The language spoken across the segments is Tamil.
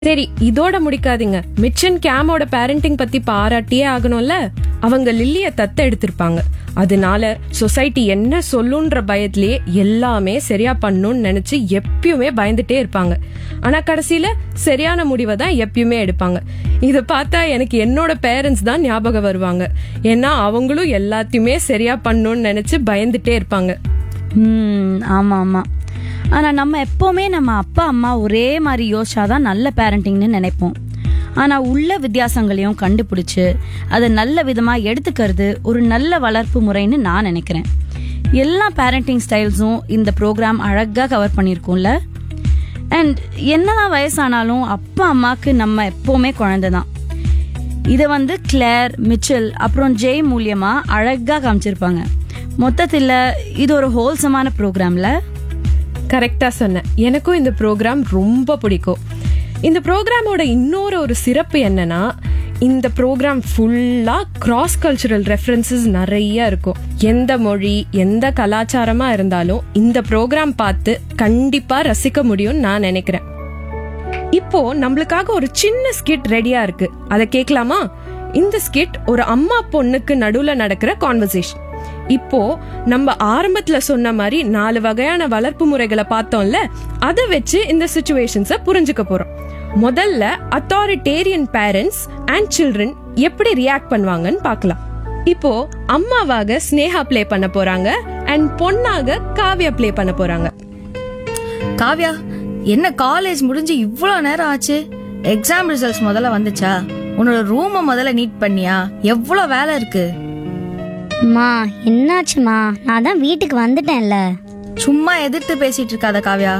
சரி இதோட முடிக்காதீங்க மிச்சன் கேமோட பேரண்டிங் பத்தி பாராட்டியே ஆகணும்ல அவங்க லில்லிய தத்த எடுத்திருப்பாங்க அதனால சொசைட்டி என்ன சொல்லுன்ற பயத்திலேயே எல்லாமே சரியா பண்ணும்னு நினைச்சு எப்பயுமே பயந்துட்டே இருப்பாங்க ஆனா கடைசியில சரியான முடிவை தான் எப்பயுமே எடுப்பாங்க இத பார்த்தா எனக்கு என்னோட பேரண்ட்ஸ் தான் ஞாபகம் வருவாங்க ஏன்னா அவங்களும் எல்லாத்தையுமே சரியா பண்ணணும்னு நினைச்சு பயந்துட்டே இருப்பாங்க ம் ஆமாம் ஆமாம் ஆனால் நம்ம எப்போவுமே நம்ம அப்பா அம்மா ஒரே மாதிரி யோசிச்சாதான் நல்ல பேரண்டிங்னு நினைப்போம் ஆனால் உள்ள வித்தியாசங்களையும் கண்டுபிடிச்சு அதை நல்ல விதமாக எடுத்துக்கிறது ஒரு நல்ல வளர்ப்பு முறைன்னு நான் நினைக்கிறேன் எல்லா பேரண்டிங் ஸ்டைல்ஸும் இந்த ப்ரோக்ராம் அழகாக கவர் பண்ணியிருக்கோம்ல அண்ட் என்னதான் வயசானாலும் அப்பா அம்மாவுக்கு நம்ம எப்போவுமே குழந்தை தான் இதை வந்து கிளேர் மிச்சல் அப்புறம் ஜெய் மூலியமா அழகா காமிச்சிருப்பாங்க மொத்தத்தில் இது ஒரு ஹோல்சமான ப்ரோக்ராம்ல கரெக்டா சொன்ன எனக்கும் இந்த ப்ரோக்ராம் ரொம்ப பிடிக்கும் இந்த ப்ரோக்ராமோட இன்னொரு ஒரு சிறப்பு என்னன்னா இந்த ப்ரோக்ராம் ஃபுல்லா கிராஸ் கல்ச்சுரல் ரெஃபரன்சஸ் நிறைய இருக்கும் எந்த மொழி எந்த கலாச்சாரமா இருந்தாலும் இந்த ப்ரோக்ராம் பார்த்து கண்டிப்பா ரசிக்க முடியும்னு நான் நினைக்கிறேன் இப்போ நம்மளுக்காக ஒரு சின்ன ஸ்கிட் ரெடியா இருக்கு அதை கேட்கலாமா இந்த ஸ்கிட் ஒரு அம்மா பொண்ணுக்கு நடுவுல நடக்கிற கான்வர்சேஷன் இப்போ நம்ம ஆரம்பத்துல சொன்ன மாதிரி நாலு வகையான வளர்ப்பு முறைகளை பார்த்தோம்ல அதை வச்சு இந்த சுச்சுவேஷன்ஸ புரிஞ்சுக்க போறோம் முதல்ல அத்தாரிட்டேரியன் பேரண்ட்ஸ் அண்ட் சில்ட்ரன் எப்படி ரியாக்ட் பண்ணுவாங்கன்னு பார்க்கலாம் இப்போ அம்மாவாக ஸ்னேகா ப்ளே பண்ண போறாங்க அண்ட் பொண்ணாக காவ்யா ப்ளே பண்ண போறாங்க காவ்யா என்ன காலேஜ் முடிஞ்சு இவ்வளோ நேரம் ஆச்சு எக்ஸாம் ரிசல்ட்ஸ் முதல்ல வந்துச்சா உன்னோட ரூமை முதல்ல நீட் பண்ணியா எவ்வளோ வேலை இருக்கு அம்மா என்னாச்சுமா நான் தான் வீட்டுக்கு வந்துட்டேன்ல சும்மா எதிர்த்து பேசிட்டு இருக்காத காவ்யா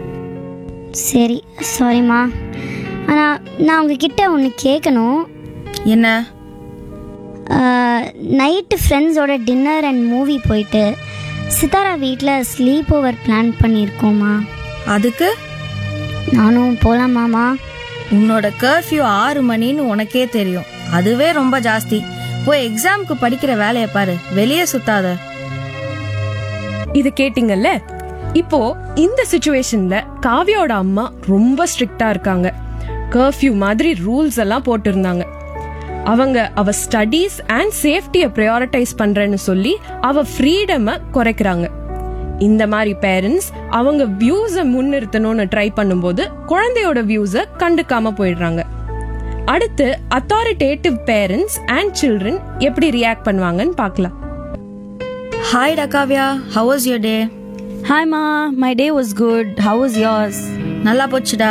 சரி சாரிம்மா ஆனால் நான் உங்ககிட்ட ஒன்று கேட்கணும் என்ன நைட்டு ஃப்ரெண்ட்ஸோட டின்னர் அண்ட் மூவி போயிட்டு சித்தாரா வீட்டில் ஸ்லீப் ஓவர் பிளான் பண்ணியிருக்கோம்மா அதுக்கு நானும் போகலாமாம்மா உன்னோட கர்ஃப்யூ ஆறு மணின்னு உனக்கே தெரியும் அதுவே ரொம்ப ஜாஸ்தி போய் எக்ஸாம்க்கு படிக்கிற வேலையை பாரு வெளியே சுத்தாத இது கேட்டிங்கல்ல இப்போ இந்த சுச்சுவேஷன்ல காவ்யாவோட அம்மா ரொம்ப ஸ்ட்ரிக்டா இருக்காங்க கர்ஃப்யூ மாதிரி ரூல்ஸ் எல்லாம் போட்டிருந்தாங்க அவங்க அவ ஸ்டடீஸ் அண்ட் சேஃப்டியை ப்ரையாரிட்டைஸ் பண்றேன்னு சொல்லி அவ ஃப்ரீடமை குறைக்கிறாங்க இந்த மாதிரி பேரண்ட்ஸ் அவங்க வியூஸை முன்னிறுத்தணும்னு ட்ரை பண்ணும்போது குழந்தையோட வியூஸை கண்டுக்காம போயிடுறாங்க அடுத்து அத்தாரிட்டேட்டிவ் பேரண்ட்ஸ் அண்ட் சில்ட்ரன் எப்படி ரியாக்ட் பண்ணுவாங்கன்னு பார்க்கலாம் ஹாய்டா Kavya how was your day ஹாய்மா my day was good how is yours நல்லா போச்சுடா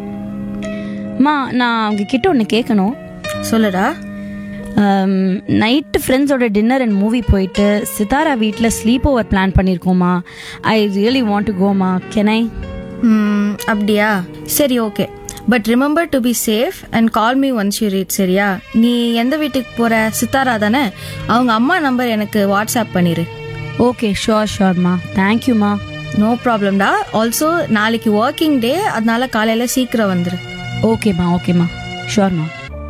மா நான் உங்ககிட்ட ஒன்று கேட்கணும் சொல்லுடா நைட்டு ஃப்ரெண்ட்ஸோட டின்னர் அண்ட் மூவி போயிட்டு சித்தாரா வீட்டில் ஸ்லீப் ஓவர் பிளான் பண்ணியிருக்கோமா ஐ ரியலி வாண்ட் டு கோமா கென் ஐ ம், அப்படியா சரி okay but remember to be safe and call me once you reach சரியா நீ எந்த வீட்டுக்கு போற சித்தாரா தானே அவங்க அம்மா நம்பர் எனக்கு வாட்ஸ்அப் பண்ணிரு ஓகே ஷோர் ஷோர்மா தேங்க்யூமா நோ ப்ராப்ளம்டா ஆல்சோ நாளைக்கு ஒர்க்கிங் டே அதனால காலையில சீக்கிரம் வந்துரு ஓகேம்மா ஓகேம்மா ஷோர்மா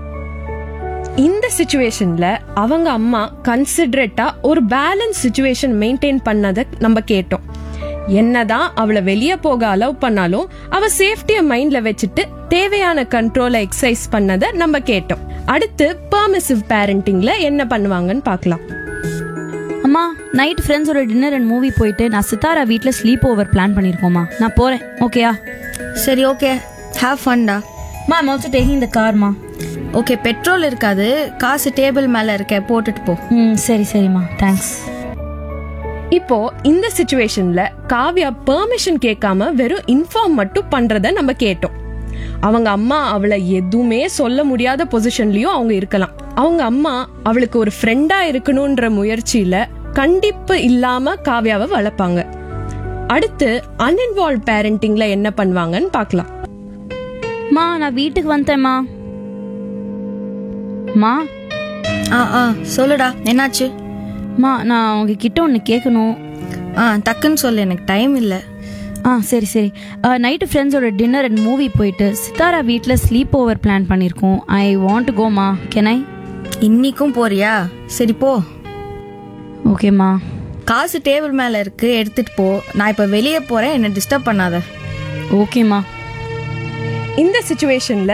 இந்த சுச்சுவேஷன்ல அவங்க அம்மா கன்சிடரேட்டா ஒரு பேலன்ஸ் சுச்சுவேஷன் மெயின்டைன் பண்ணதை நம்ம கேட்டோம் என்னதான் அவளை வெளியே போக அலோவ் பண்ணாலும் அவ சேஃப்டிய மைண்ட்ல வச்சுட்டு தேவையான கண்ட்ரோலை எக்ஸசைஸ் பண்ணதை நம்ம கேட்டோம் அடுத்து பெர்மிசிவ் பேரண்டிங்ல என்ன பண்ணுவாங்கன்னு பார்க்கலாம் அம்மா நைட் ஃப்ரெண்ட்ஸோட டின்னர் அண்ட் மூவி போயிட்டு நான் சித்தாரா வீட்டில் ஸ்லீப் ஓவர் பிளான் பண்ணியிருக்கோம்மா நான் போகிறேன் ஓகேயா சரி ஓகே ஹேவ் ஃபன்டா மா ஐம் ஆல்சோ டேக்கிங் த கார்மா ஓகே பெட்ரோல் இருக்காது காசு டேபிள் மேல இருக்க போட்டுட்டு போ ம் சரி சரிம்மா தேங்க்ஸ் இப்போ இந்த சுச்சுவேஷன்ல காவ்யா பெர்மிஷன் கேட்காம வெறும் இன்ஃபார்ம் மட்டும் பண்றத நம்ம கேட்டோம் அவங்க அம்மா அவளை எதுவுமே சொல்ல முடியாத பொசிஷன்லயும் அவங்க இருக்கலாம் அவங்க அம்மா அவளுக்கு ஒரு ஃப்ரெண்டா இருக்கணும்ன்ற முயற்சியில கண்டிப்பு இல்லாம காவ்யாவை வளர்ப்பாங்க அடுத்து அன்இன்வால்வ் பேரண்டிங்ல என்ன பண்ணுவாங்கன்னு பார்க்கலாம் மா நான் வீட்டுக்கு வந்துட்டேம்மா மா ஆ ஆ சொல்லுடா என்னாச்சு மா நான் உங்ககிட்ட ஒன்று கேட்கணும் ஆ டக்குன்னு சொல்லு எனக்கு டைம் இல்லை ஆ சரி சரி நைட்டு ஃப்ரெண்ட்ஸோட டின்னர் அண்ட் மூவி போயிட்டு சித்தாரா வீட்டில் ஸ்லீப் ஓவர் பிளான் பண்ணியிருக்கோம் ஐ வாண்ட் டு கோமா கேன் ஐ இன்னிக்கும் போறியா சரி போ ஓகேம்மா காசு டேபிள் மேல இருக்கு எடுத்துட்டு போ நான் இப்ப வெளியே போறேன் என்ன டிஸ்டர்ப் பண்ணாத ஓகேம்மா இந்த சுச்சுவேஷன்ல